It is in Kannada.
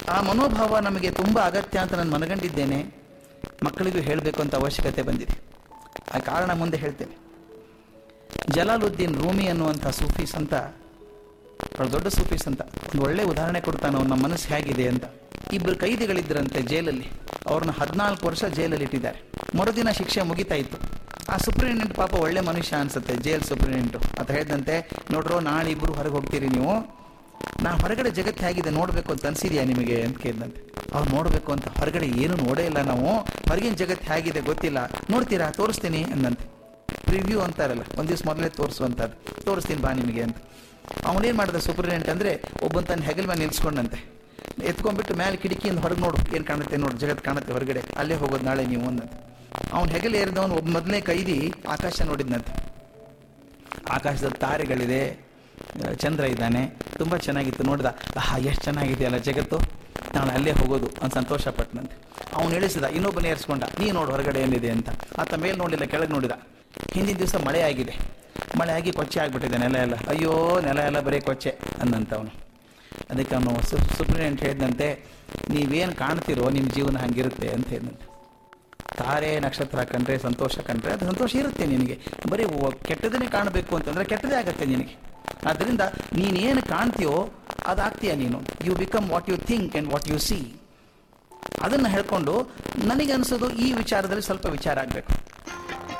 ಆ ಮನೋಭಾವ ನಮಗೆ ತುಂಬ ಅಗತ್ಯ ಅಂತ ನಾನು ಮನಗಂಡಿದ್ದೇನೆ ಮಕ್ಕಳಿಗೂ ಹೇಳಬೇಕು ಅಂತ ಅವಶ್ಯಕತೆ ಬಂದಿದೆ ಆ ಕಾರಣ ಮುಂದೆ ಹೇಳ್ತೇನೆ ಜಲಾಲುದ್ದೀನ್ ರೂಮಿ ಅನ್ನುವಂಥ ಸೂಫೀಸ್ ಅಂತ ಬಹಳ ದೊಡ್ಡ ಸೂಫೀಸ್ ಅಂತ ಒಂದು ಒಳ್ಳೆ ಉದಾಹರಣೆ ಕೊಡ್ತಾನೆ ಅವ್ನ ನಮ್ಮ ಮನಸ್ಸು ಹೇಗಿದೆ ಅಂತ ಇಬ್ಬರು ಕೈದಿಗಳಿದ್ರಂತೆ ಜೈಲಲ್ಲಿ ಅವ್ರನ್ನ ಹದಿನಾಲ್ಕು ವರ್ಷ ಜೈಲಲ್ಲಿ ಇಟ್ಟಿದ್ದಾರೆ ಮರುದಿನ ಶಿಕ್ಷೆ ಮುಗಿತಾ ಇತ್ತು ಆ ಸೂಪ್ರಿಟೆಂಡೆಂಟ್ ಪಾಪ ಒಳ್ಳೆ ಮನುಷ್ಯ ಅನ್ಸುತ್ತೆ ಜೈಲ್ ಸೂಪ್ರಿಟೆಂಡೆಂಟು ಅಂತ ಹೇಳಿದಂತೆ ನೋಡ್ರೋ ನಾಳೆ ಇಬ್ರು ಹೊರಗೆ ಹೋಗ್ತೀರಿ ನೀವು ನಾ ಹೊರಗಡೆ ಜಗತ್ತು ಹೇಗಿದೆ ನೋಡ್ಬೇಕು ಅಂತ ಅನ್ಸಿದ್ಯಾ ನಿಮಗೆ ಅಂತ ಕೇಳಿದಂತೆ ಅವ್ರು ನೋಡ್ಬೇಕು ಅಂತ ಹೊರಗಡೆ ಏನು ನೋಡೇ ಇಲ್ಲ ನಾವು ಹೊರಗಿನ ಜಗತ್ತು ಹೇಗಿದೆ ಗೊತ್ತಿಲ್ಲ ನೋಡ್ತೀರಾ ತೋರಿಸ್ತೀನಿ ಅಂದಂತೆ ರಿವ್ಯೂ ಅಂತಾರಲ್ಲ ಒಂದ್ ದಿವ್ಸ ಮೊದಲೇ ತೋರಿಸುವಂಥದ್ದು ತೋರಿಸ್ತೀನಿ ಬಾ ನಿಮಗೆ ಅಂತ ಅವನೇನ್ ಮಾಡಿದ ಸೂಪರಿಂಟೆಂಡೆಂಟ್ ಅಂದ್ರೆ ಒಬ್ಬನ್ ತನ್ನ ಹೆಗಲ್ ಮೇಲೆ ನಿಲ್ಸ್ಕೊಂಡಂತೆ ಎತ್ಕೊಂಡ್ಬಿಟ್ಟು ಮೇಲೆ ಕಿಟಕಿಯಿಂದ ಹೊರಗೆ ನೋಡು ಏನ್ ಕಾಣುತ್ತೆ ನೋಡು ಜಗತ್ ಕಾಣುತ್ತೆ ಹೊರಗಡೆ ಅಲ್ಲೇ ಹೋಗೋದು ನಾಳೆ ನೀವು ಅಂದಂತೆ ಅವ್ನ ಹೆಗಲ್ ಏರಿದವನು ಒಬ್ಬ ಮೊದಲನೇ ಕೈದಿ ಆಕಾಶ ನೋಡಿದ್ನಂತೆ ಆಕಾಶದ ತಾರೆಗಳಿದೆ ಆ, ಚಂದ್ರ ಇದ್ದಾನೆ ತುಂಬಾ ಚೆನ್ನಾಗಿತ್ತು ನೋಡಿದ ಆಹಾ ಎಷ್ಟು ಚೆನ್ನಾಗಿದೆಯಲ್ಲ ಜಗತ್ತು ನಾನು ಅಲ್ಲೇ ಹೋಗೋದು ಅಂತ ಸಂತೋಷ ಪಟ್ಟನಂತೆ ಅವನು ಇಳಿಸಿದ ಇನ್ನೊಬ್ಬನ ಏರಿಸ್ಕೊಂಡ ನೀ ನೋಡು ಹೊರಗಡೆ ಏನಿದೆ ಅಂತ ಆತ ಮೇಲೆ ನೋಡಿಲ್ಲ ಕೆಳಗೆ ನೋಡಿದ ಹಿಂದಿನ ದಿವಸ ಮಳೆ ಆಗಿದೆ ಮಳೆ ಆಗಿ ಕೊಚ್ಚೆ ಆಗ್ಬಿಟ್ಟಿದೆ ನೆಲ ಎಲ್ಲ ಅಯ್ಯೋ ನೆಲ ಎಲ್ಲ ಬರೀ ಕೊಚ್ಚೆ ಅಂದಂತ ಅವನು ಅದಕ್ಕೆ ಅವನು ಸುಪ್ರೀಂಟೆಂಟ್ ಹೇಳಿದಂತೆ ನೀವೇನು ಕಾಣ್ತಿರೋ ನಿಮ್ಮ ಜೀವನ ಹಂಗಿರುತ್ತೆ ಅಂತ ಹೇಳಿದಂತೆ ತಾರೆ ನಕ್ಷತ್ರ ಕಂಡ್ರೆ ಸಂತೋಷ ಕಂಡ್ರೆ ಅದು ಸಂತೋಷ ಇರುತ್ತೆ ನಿನಗೆ ಬರೀ ಒ- ಕೆಟ್ಟದನ್ನೇ ಕಾಣಬೇಕು ಅಂತಂದ್ರೆ ಕೆಟ್ಟದೇ ಆಗತ್ತೆ ನಿನಗೆ ಆದ್ದರಿಂದ ನೀನೇನು ಕಾಣ್ತೀಯೋ ಅದಾಗ್ತೀಯ ನೀನು you become what you think and what you see ಅದನ್ನು ಹೇಳ್ಕೊಂಡು ನನಗೆ ಅನಿಸೋದು ಈ ವಿಚಾರದಲ್ಲಿ ಸ್ವಲ್ಪ ವಿಚಾರ ಆಗಬೇಕು